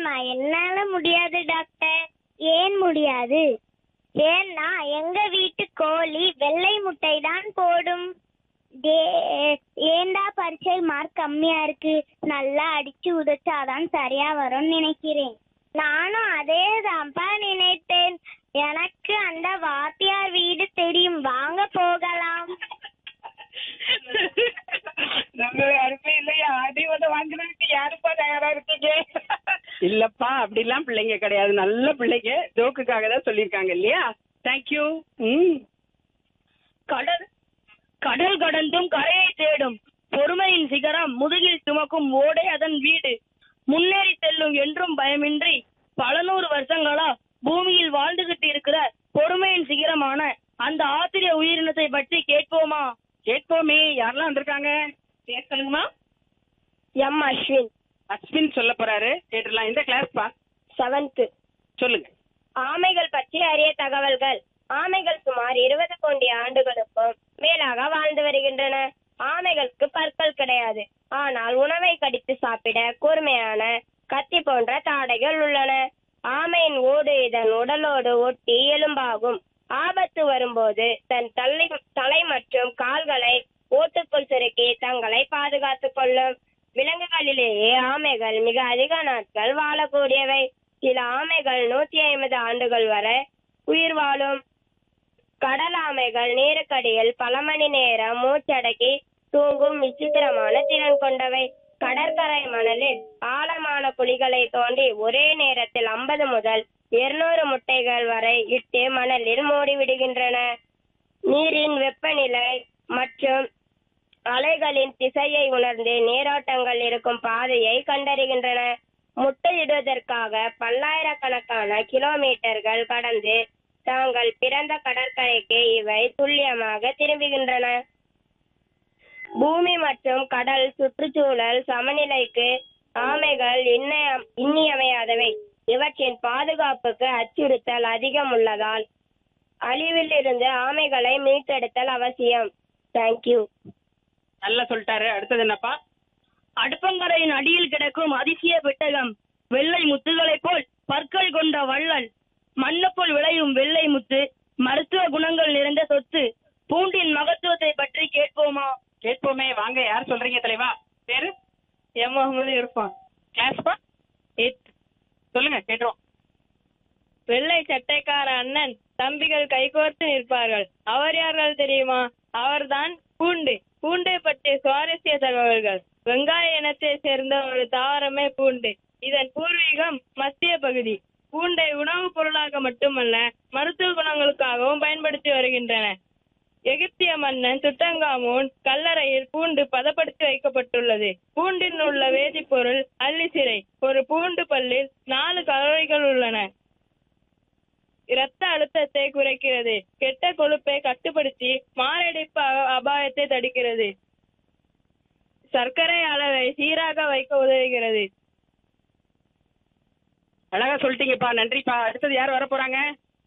முடியுமா என்னால முடியாது டாக்டர் ஏன் முடியாது ஏன்னா எங்க வீட்டு கோழி வெள்ளை முட்டை தான் போடும் டே- ஏன்டா பரீட்சை மார்க் கம்மியா இருக்கு நல்லா அடிச்சு உதைச்சாதான் சரியா வரும்னு நினைக்கிறேன் நானும் அதே தான்ப்பா நினைத்தேன் எனக்கு அந்த வாத்தியார் வீடு தெரியும் வாங்க போகலாம் நம்ம யாருமே இல்லையா அடி வந்து வாங்குறதுக்கு யாருப்பா தயாரா இருக்கீங்க இல்லப்பா அப்படிலாம் பிள்ளைங்க கிடையாது நல்ல பிள்ளைங்க ஜோக்குக்காக தான் சொல்லியிருக்காங்க இல்லையா தேங்க்யூ ம் கடல் கடல் கடந்தும் கரையை தேடும் பொறுமையின் சிகரம் முதுகில் சுமக்கும் ஓடை அதன் வீடு முன்னேறி செல்லும் என்றும் பயமின்றி பல நூறு வருஷங்களா பூமியில் வாழ்ந்துகிட்டு இருக்கிற பொறுமையின் சிகரமான அந்த ஆசிரிய உயிரினத்தை பற்றி கேட்போமா கேட்போமே யாரெல்லாம் வந்திருக்காங்க பேர் சொல்லுங்கம்மா எம் அஸ்வின் அஸ்வின் சொல்ல போறாரு கேட்டுடலாம் இந்த கிளாஸ்ப்பா செவன்த் சொல்லுங்க ஆமைகள் பற்றி அரிய தகவல்கள் ஆமைகள் சுமார் இருபது கோடி ஆண்டுகளுக்கும் மேலாக வாழ்ந்து வருகின்றன ஆமைகளுக்கு பற்கள் கிடையாது ஆனால் உணவை கடித்து சாப்பிட கூர்மையான கத்தி போன்ற தாடைகள் உள்ளன ஆமையின் ஓடு இதன் உடலோடு ஒட்டி எலும்பாகும் ஆபத்து வரும்போது தன் தலை தலை மற்றும் கால்களை ஓட்டுக்குள் சுருக்கி தங்களை பாதுகாத்துக் கொள்ளும் விலங்குகளிலேயே ஆமைகள் மிக அதிக நாட்கள் வாழக்கூடியவை சில ஆமைகள் நூத்தி ஐம்பது ஆண்டுகள் வரை உயிர் வாழும் கடல் ஆமைகள் நீருக்கடியில் பல மணி நேரம் மூச்சடக்கி தூங்கும் விசித்திரமான திறன் கொண்டவை கடற்கரை மணலில் ஆழமான குழிகளை தோண்டி ஒரே நேரத்தில் ஐம்பது முதல் இருநூறு முட்டைகள் வரை இட்டு மணலில் மூடிவிடுகின்றன நீரின் வெப்பநிலை மற்றும் அலைகளின் திசையை உணர்ந்து நீரோட்டங்கள் இருக்கும் பாதையை கண்டறிகின்றன முட்டையிடுவதற்காக பல்லாயிரக்கணக்கான கிலோமீட்டர்கள் கடந்து தாங்கள் பிறந்த கடற்கரைக்கு இவை துல்லியமாக திரும்புகின்றன பூமி மற்றும் கடல் சுற்றுச்சூழல் சமநிலைக்கு ஆமைகள் இன்ன- இன்னியமையாதவை இவற்றின் பாதுகாப்புக்கு அச்சுறுத்தல் அதிகம் உள்ளதால் அழிவில் இருந்து ஆமைகளை மீட்டெடுத்தல் அவசியம் தேங்க்யூ நல்லா சொல்லிட்டாரு அடுத்தது என்னப்பா அடுப்பங்கரையின் அடியில் கிடக்கும் அதிசய பெட்டகம் வெள்ளை முத்துகளைப் போல் பற்கள் கொண்ட வள்ளல் மண்ணுக்குள் விளையும் வெள்ளை முத்து மருத்துவ குணங்கள் நிறைந்த சொத்து பூண்டின் மகத்துவத்தை பற்றி கேட்போமா கேட்போமே வாங்க யார் சொல்றீங்க தலைவா பேரு எம் முகமது இருப்பான் கிளாஸ்ப்பா எட் சொல்லுங்க கேட்டுருவோம் வெள்ளை சட்டைக்கார அண்ணன் தம்பிகள் கைகோர்த்து நிற்பார்கள் அவர் யார்கள் தெரியுமா அவர்தான் பூண்டு பூண்டை பற்றிய சுவாரஸ்ய தகவல்கள் வெங்காய இனத்தை சேர்ந்த ஒரு தாவரமே பூண்டு இதன் பூர்வீகம் மத்திய பகுதி பூண்டை உணவுப் பொருளாக மட்டுமல்ல மருத்துவ குணங்களுக்காகவும் பயன்படுத்தி வருகின்றன எகிப்திய மன்னன் துட்டங்காமூன் கல்லறையில் பூண்டு பதப்படுத்தி வைக்கப்பட்டுள்ளது பூண்டில் உள்ள வேதிப்பொருள் அல்லிசிறை ஒரு பூண்டு பல்லில் நாலு கலோரிகள் உள்ளன இரத்த அழுத்தத்தை குறைக்கிறது கெட்ட கொழுப்பை கட்டுப்படுத்தி மாரடைப்பு அ- அபாயத்தை தடுக்கிறது சர்க்கரை அளவை சீராக வைக்க உதவுகிறது அழகா சொல்லிட்டீங்கப்பா நன்றிப்பா அடுத்தது யார் வர போறாங்க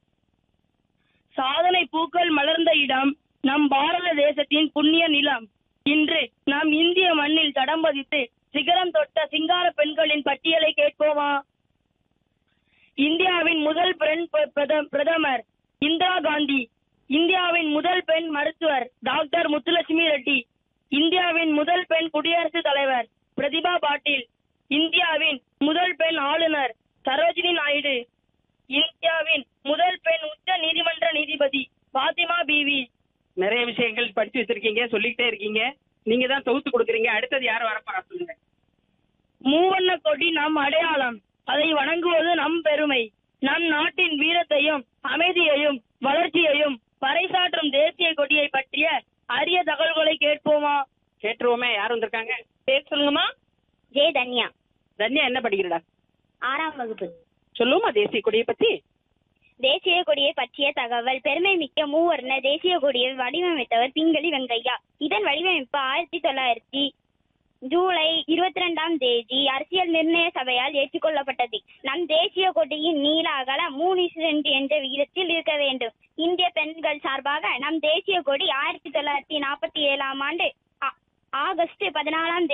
சாதனை பூக்கள் மலர்ந்த இடம் நம் பாரத தேசத்தின் புண்ணிய நிலம் இன்று நாம் இந்திய மண்ணில் தடம் பதித்து சிகரம் தொட்ட சிங்கார பெண்களின் பட்டியலை கேட்போமா இந்தியாவின் முதல் பெண் ப- பிரத- பிரதமர் இந்திரா காந்தி இந்தியாவின் முதல் பெண் மருத்துவர் டாக்டர் முத்துலட்சுமி ரெட்டி இந்தியாவின் முதல் பெண் குடியரசுத் தலைவர் பிரதிபா பாட்டீல் இந்தியாவின் முதல் பெண் ஆளுநர் சரோஜினி நாயுடு இந்தியாவின் முதல் பெண் உச்ச நீதிமன்ற நீதிபதி பாத்திமா பீவி நிறைய விஷயங்கள் படிச்சு வச்சிருக்கீங்க சொல்லிக்கிட்டே இருக்கீங்க நீங்க தான் தொகுத்து கொடுக்குறீங்க அடுத்தது யார் வர போறா சொல்லுங்க மூவண்ண கொடி நம் அடையாளம் அதை வணங்குவது நம் பெருமை நம் நாட்டின் வீரத்தையும் அமைதியையும் வளர்ச்சியையும் பறைசாற்றும் தேசிய கொடியை பற்றிய அரிய தகவல்களை கேட்போமா கேட்டுருவோமே யார் வந்திருக்காங்க பேர் சொல்லுங்கம்மா ஜே தன்யா தன்யா என்ன படிக்கிறடா ஆறாம் வகுப்பு சொல்லுவோமா தேசிய கொடியை பத்தி தேசிய கொடியை பற்றிய தகவல் பெருமை மிக்க மூவர்ண தேசிய கொடியை வடிவமைத்தவர் பிங்களி வெங்கையா இதன் வடிவமைப்பு ஆயிரத்தி தொள்ளாயிரத்தி ஜூலை இருபத்தி ரெண்டாம் தேதி அரசியல் நிர்ணய சபையால் ஏற்றுக்கொள்ளப்பட்டது நம் தேசிய கொடியின் நீள அகல மூணு சென்டி என்ற விகிதத்தில் இருக்க வேண்டும் இந்திய பெண்கள் சார்பாக நம் தேசிய கொடி ஆயிரத்தி தொள்ளாயிரத்தி நாற்பத்தி ஏழாம் ஆண்டு ஆ- ஆகஸ்ட் பதினாலாம்